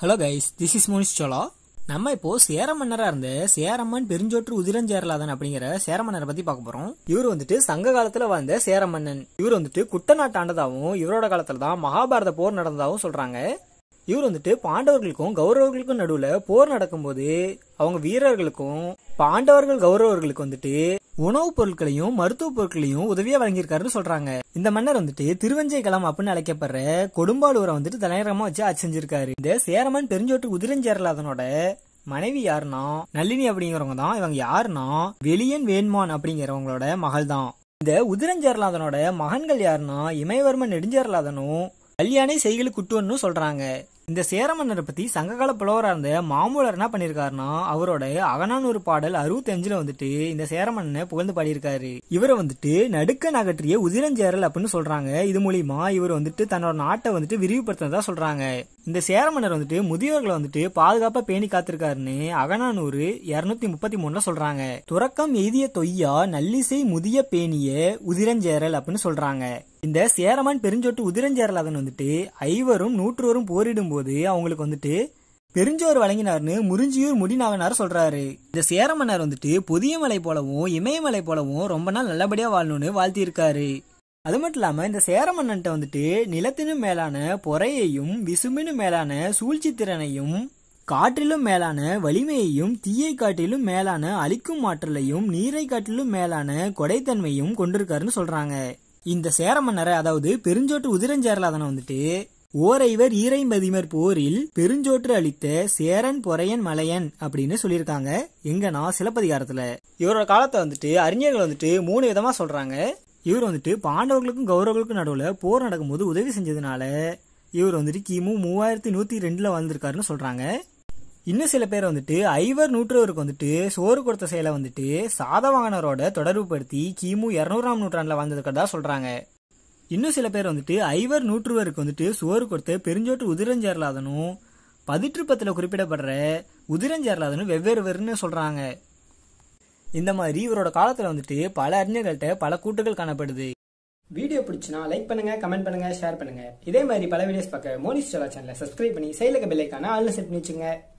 hello guys this is Monish சோலா நம்ம இப்போ சேர மன்னரா இருந்த சேரம்மன் பெருஞ்சோற்று உதிரஞ்சேரலாதன் அப்படிங்கிற சேர மன்னரை பத்தி பார்க்க போறோம் இவர் வந்துட்டு சங்க காலத்துல வாழ்ந்த சேர மன்னன் இவர் வந்துட்டு குட்டநாட்டு ஆண்டதாகவும் இவரோட காலத்துல தான் மகாபாரத போர் நடந்ததாகவும் சொல்றாங்க இவர் வந்துட்டு பாண்டவர்களுக்கும் கௌரவர்களுக்கும் நடுவுல போர் நடக்கும்போது அவங்க வீரர்களுக்கும் பாண்டவர்கள் கௌரவர்களுக்கு வந்துட்டு உணவுப் பொருட்களையும் மருத்துவ பொருட்களையும் உதவியா வழங்கியிருக்காருன்னு சொல்றாங்க இந்த மன்னர் வந்துட்டு திருவஞ்சை களம் அப்படின்னு அழைக்கப்படுற கொடும்பாலூரை வந்துட்டு தலைநகரமா வச்சு ஆட்சி செஞ்சிருக்காரு இந்த சேரமன் பெருஞ்சோட்டு உதிரஞ்சேரலாதனோட மனைவி யாருன்னா நளினி அப்படிங்கிறவங்க தான் இவங்க யாருன்னா வெளியன் வேண்மான் அப்படிங்கிறவங்களோட மகள் தான் இந்த உதிரஞ்சேரலாதனோட மகன்கள் யாருன்னா இமயவர்மன் நெடுஞ்சேரலாதனும் கல்யாணை செய்களுக்கு குட்டுவன்னு சொல்றாங்க இந்த சேர மன்னரை பத்தி சங்ககால புலவரா இருந்த மாமூலர் என்ன பண்ணிருக்காருன்னா அவரோட அகனானூறு பாடல் அறுபத்தி அஞ்சுல வந்துட்டு இந்த சேர மன்னனை புகழ்ந்து பாடியிருக்காரு இவரை வந்துட்டு நடுக்க நகற்றிய உதிரஞ்சேரல் அப்படின்னு சொல்றாங்க இது மூலியமா இவர் வந்துட்டு தன்னோட நாட்டை வந்துட்டு விரிவுபடுத்தினதா சொல்றாங்க இந்த சேர மன்னர் வந்துட்டு முதியோர்களை வந்துட்டு பாதுகாப்பா பேணி காத்திருக்காருன்னு அகனானூறு இருநூத்தி முப்பத்தி மூணுல சொல்றாங்க துறக்கம் எய்திய தொய்யா நல்லிசை முதிய பேணிய உதிரஞ்சேரல் அப்படின்னு சொல்றாங்க இந்த சேரமான் பெருஞ்சோட்டு உதிரஞ்சேரலாதன் வந்துட்டு ஐவரும் நூற்றுவரும் போரிடும் போது அவங்களுக்கு வந்துட்டு பெருஞ்சோர் வழங்கினார்னு முறிஞ்சியூர் முடிநாகனார் சொல்றாரு இந்த சேர மன்னர் வந்துட்டு புதிய மலை போலவும் இமயமலை போலவும் ரொம்ப நாள் நல்லபடியா வாழணும்னு வாழ்த்தியிருக்காரு அது மட்டும் இல்லாம இந்த சேர மன்னன்ட்ட வந்துட்டு நிலத்தினும் மேலான பொறையையும் விசும்பினும் மேலான சூழ்ச்சி திறனையும் காற்றிலும் மேலான வலிமையையும் தீயை காட்டிலும் மேலான அழிக்கும் ஆற்றலையும் நீரை காட்டிலும் மேலான கொடைத்தன்மையும் கொண்டிருக்காருன்னு சொல்றாங்க இந்த சேர மன்னரை அதாவது பெருஞ்சோட்டு உதிரஞ்சேரலாதனை வந்துட்டு ஓரைவர் ஈரைம்பதிமர் போரில் பெருஞ்சோற்று அளித்த சேரன் பொறையன் மலையன் அப்படின்னு சொல்லியிருக்காங்க எங்கன்னா சிலப்பதிகாரத்துல இவரோட காலத்தை வந்துட்டு அறிஞர்கள் வந்துட்டு மூணு விதமா சொல்றாங்க இவர் வந்துட்டு பாண்டவர்களுக்கும் கௌரவர்களுக்கும் நடுவுல போர் நடக்கும்போது உதவி செஞ்சதுனால இவர் வந்துட்டு கிமு மூவாயிரத்தி நூத்தி ரெண்டுல வாழ்ந்திருக்காருன்னு சொல்றாங்க இன்னும் சில பேர் வந்துட்டு ஐவர் நூற்றுவருக்கு வந்துட்டு சோறு கொடுத்த செயலை வந்துட்டு சாதவாகனரோட தொடர்பு படுத்தி கிமு இருநூறாம் நூற்றாண்டுல வாழ்ந்திருக்கிறதா சொல்றாங்க இன்னும் சில பேர் வந்துட்டு ஐவர் நூற்றுவருக்கு வந்துட்டு சோறு கொடுத்த பெருஞ்சோட்டு உதிரஞ்சேரலாதனும் பதிற்றுப்பத்துல குறிப்பிடப்படுற உதிரஞ்சேரலாதனும் வெவ்வேறு வெறுன்னு சொல்றாங்க இந்த மாதிரி இவரோட காலத்துல வந்துட்டு பல அறிஞர்கள்ட்ட பல கூட்டுகள் காணப்படுது வீடியோ பிடிச்சுனா லைக் பண்ணுங்க கமெண்ட் பண்ணுங்க ஷேர் பண்ணுங்க இதே மாதிரி பல வீடியோஸ் பார்க்க மோனிஷ் சோலா சேனலை சப்ஸ்கிரைப் பண்ணி சைடுல பெல் ஐக்கான ஆல்ல செட் பண்ணி வச்சுங்க